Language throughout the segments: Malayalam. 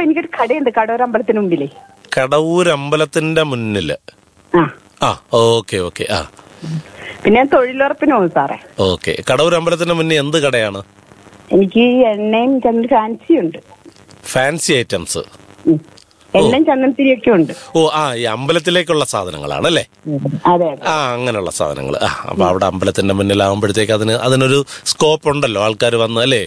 എനിക്കൊരു കടയുണ്ട് കടൂർ അമ്പലത്തിന് മുമ്പിലേ കടവൂർ അമ്പലത്തിന്റെ മുന്നില് ആ ആ ഓക്കെ ഓക്കെ ആ പിന്നെ ഞാൻ തൊഴിലുറപ്പിന് പോകും സാറേ ഓക്കെ കടവൂർ അമ്പലത്തിന്റെ മുന്നിൽ എന്ത് കടയാണ് എനിക്ക് എണ്ണയും ചന്ദന ഫാൻസി ഉണ്ട് ഫാൻസി ഐറ്റംസ് ഉം. എണ്ണയും ചന്ദനത്തിരിയൊക്കെ ഉണ്ട് ഓ ആ ഈ അമ്പലത്തിലേക്കുള്ള സാധനങ്ങളാണ് അല്ലേ അതെ അതെ ആ അങ്ങനെയുള്ള സാധനങ്ങൾ ആ അപ്പൊ അവിടെ അമ്പലത്തിന്റെ മുന്നിലാവുമ്പോഴത്തേക്ക് അതിന് അതിനൊരു സ്കോപ്പ് ഉണ്ടല്ലോ ആൾക്കാർ വന്ന് അല്ലേ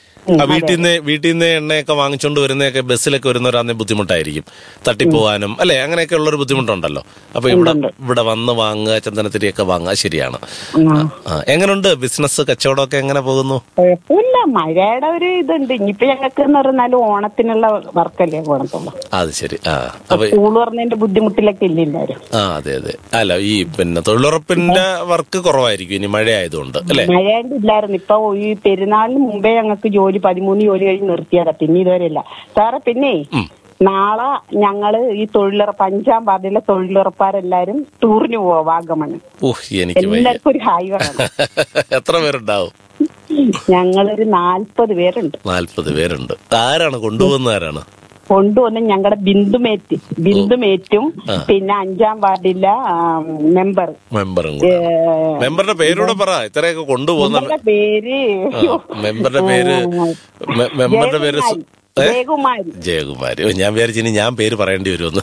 ആ വീട്ടിൽ നിന്ന് വീട്ടിൽ നിന്ന് എണ്ണയൊക്കെ വാങ്ങിച്ചോണ്ട് വരുന്നതൊക്കെ ബസ്സിലൊക്കെ വരുന്നവരാണെങ്കിൽ ബുദ്ധിമുട്ടായിരിക്കും തട്ടിപ്പോവാനും അല്ലേ അങ്ങനെയൊക്കെ ഉള്ളൊരു ബുദ്ധിമുട്ടുണ്ടല്ലോ അപ്പൊ ഇവിടെ ഇവിടെ വന്ന് വാങ്ങുക ചന്ദനത്തിരിയൊക്കെ വാങ്ങുക ശരിയാണ് ആ. ആ എങ്ങനെയുണ്ട് ബിസിനസ് കച്ചവടമൊക്കെ എങ്ങനെ പോകുന്നു കുഴപ്പമില്ല മഴയുടെ ഒരു ഇതുണ്ട് ഇനിയിപ്പോ ഞങ്ങൾക്ക് എന്ന് പറഞ്ഞാൽ ഓണത്തിനുള്ള വർക്കല്ലേ ഓണത്തുള്ള അത് ശരി ആ അപ്പൊ സ്കൂൾ പറഞ്ഞതിന്റെ ബുദ്ധിമുട്ടിലൊക്കെ ഇല്ല എല്ലാരും ആ അതെ അതെ അല്ല ഈ പിന്നെ തൊഴിലുറപ്പിന്റെ വർക്ക് കുറവായിരിക്കും ഇനി മഴ ആയതുകൊണ്ട് അല്ലേ മഴയാണ്ട് ഇല്ലായിരുന്നു ഇപ്പൊ ഈ പെരുന്നാളിന് മുമ്പേ ഞങ്ങൾക്ക് ജോലി പതിമൂന്ന് ജോലി കഴിഞ്ഞ് നിർത്തിയതാ പിന്നെ ഇതുവരെ ഇല്ല സാറെ പിന്നെ നാളെ ഞങ്ങള് ഈ തൊഴിലുറപ്പ് അഞ്ചാം വാർഡിലെ തൊഴിലുറപ്പാരെല്ലാരും ടൂറിന് പോവാ വാഗമണ് ഓഹ് എനിക്ക് വയ്യ എല്ലാവർക്കും ഒരു ഹായ് പറയണം എത്ര പേരുണ്ടാവും ഞങ്ങളൊരു നാൽപ്പത് പേരുണ്ട് നാൽപ്പത് പേരുണ്ട് ആരാണ് കൊണ്ടുപോകുന്ന ആരാണ് കൊണ്ടുവന്ന് ഞങ്ങളുടെ ബിന്ദുമേറ്റ് ബിന്ദുമേറ്റും പിന്നെ അഞ്ചാം വാർഡിലെ മെമ്പർ മെമ്പറും കൂടെ മെമ്പറുടെ പേരൂടെ പറ ഇത്രയൊക്കെ കൊണ്ടുപോകുന്ന മെമ്പറുടെ പേര് ആ, മെമ്പറുടെ പേര് മെ- മെമ്പറുടെ പേര് സു- ഏ? ജയകുമാരി ജയകുമാരി ഓ, ഞാൻ വിചാരിച്ചിനി ഞാൻ പേര് പറയേണ്ടി വരുമെന്ന്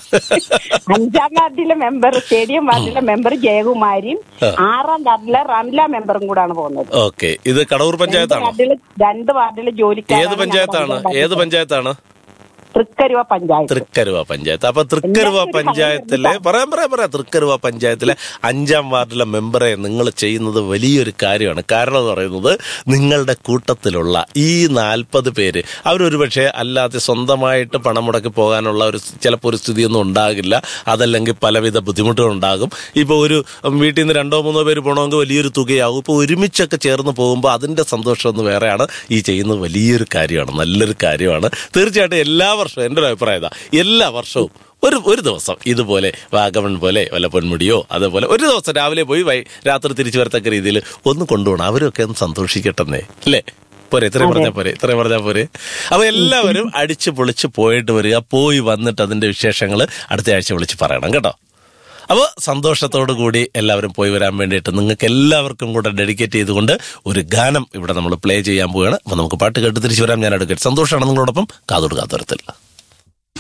അഞ്ചാം വാർഡിലെ മെമ്പർ സ്റ്റേഡിയം വാർഡിലെ മെമ്പർ ജയകുമാരിയും ആറാം വാർഡിലെ റംല മെമ്പറും കൂടാണ് പോകുന്നത് ഓക്കെ ഇത് കടവൂർ പഞ്ചായത്താണോ വാർഡില് രണ്ട് വാർഡിലെ ഏത് ജോലിക്കാരാണ് പഞ്ചായത്താണ് ഏത് പഞ്ചായത്താണ് തൃക്കരുവ പഞ്ചായത്ത് തൃക്കരുവ പഞ്ചായത്ത് അപ്പൊ തൃക്കരുവ പഞ്ചായത്തിലെ പറയാം പറയാം പറയാം തൃക്കരുവ പഞ്ചായത്തിലെ അഞ്ചാം വാർഡിലെ മെമ്പറെ നിങ്ങൾ ചെയ്യുന്നത് വലിയൊരു കാര്യമാണ് കാരണം എന്ന് പറയുന്നത് നിങ്ങളുടെ കൂട്ടത്തിലുള്ള ഈ നാൽപ്പത് പേര് അവരൊരു പക്ഷേ അല്ലാതെ സ്വന്തമായിട്ട് പണം മുടക്കി പോകാനുള്ള ഒരു ചിലപ്പോൾ ഒരു സ്ഥിതിയൊന്നും ഉണ്ടാകില്ല അതല്ലെങ്കിൽ പലവിധ ബുദ്ധിമുട്ടുകളുണ്ടാകും ഇപ്പോൾ ഒരു വീട്ടിൽ നിന്ന് രണ്ടോ മൂന്നോ പേര് പോകണമെങ്കിൽ വലിയൊരു തുകയാകും ഇപ്പോൾ ഒരുമിച്ചൊക്കെ ചേർന്ന് പോകുമ്പോൾ അതിന്റെ സന്തോഷം ഒന്ന് വേറെയാണ് ഈ ചെയ്യുന്നത് വലിയൊരു കാര്യമാണ് നല്ലൊരു കാര്യമാണ് തീർച്ചയായിട്ടും എല്ലാ വർഷവും എൻ്റെ ഒരു അഭിപ്രായം ഇതാ എല്ലാ വർഷവും ഒരു ഒരു ദിവസം ഇതുപോലെ വാഗമൺ പോലെ വല്ല പൊന്മുടിയോ അതേപോലെ ഒരു ദിവസം രാവിലെ പോയി വൈ രാത്രി തിരിച്ചു വരത്തക്ക രീതിയിൽ ഒന്ന് കൊണ്ടുപോകണം അവരൊക്കെ ഒന്ന് സന്തോഷിക്കട്ടെന്നേ അല്ലേ പോരെ ഇത്രയും പറഞ്ഞാൽ പോരെ ഇത്രയും പറഞ്ഞാൽ പോരെ അപ്പൊ എല്ലാവരും അടിച്ചു പൊളിച്ച് പോയിട്ട് വരിക പോയി വന്നിട്ട് അതിന്റെ വിശേഷങ്ങൾ അടുത്ത ആഴ്ച വിളിച്ച് പറയണം കേട്ടോ അപ്പോൾ സന്തോഷത്തോടു കൂടി എല്ലാവരും പോയി വരാൻ വേണ്ടിയിട്ട് നിങ്ങൾക്ക് എല്ലാവർക്കും കൂടെ ഡെഡിക്കേറ്റ് ചെയ്തുകൊണ്ട് ഒരു ഗാനം ഇവിടെ നമ്മൾ പ്ലേ ചെയ്യാൻ പോവുകയാണ് അപ്പോൾ നമുക്ക് പാട്ട് കേട്ട് തിരിച്ചു വരാം ഞാൻ എടുക്കട്ടെ സന്തോഷമാണ് നിങ്ങളോടൊപ്പം കാതോട് കാത്തോരത്തില്ല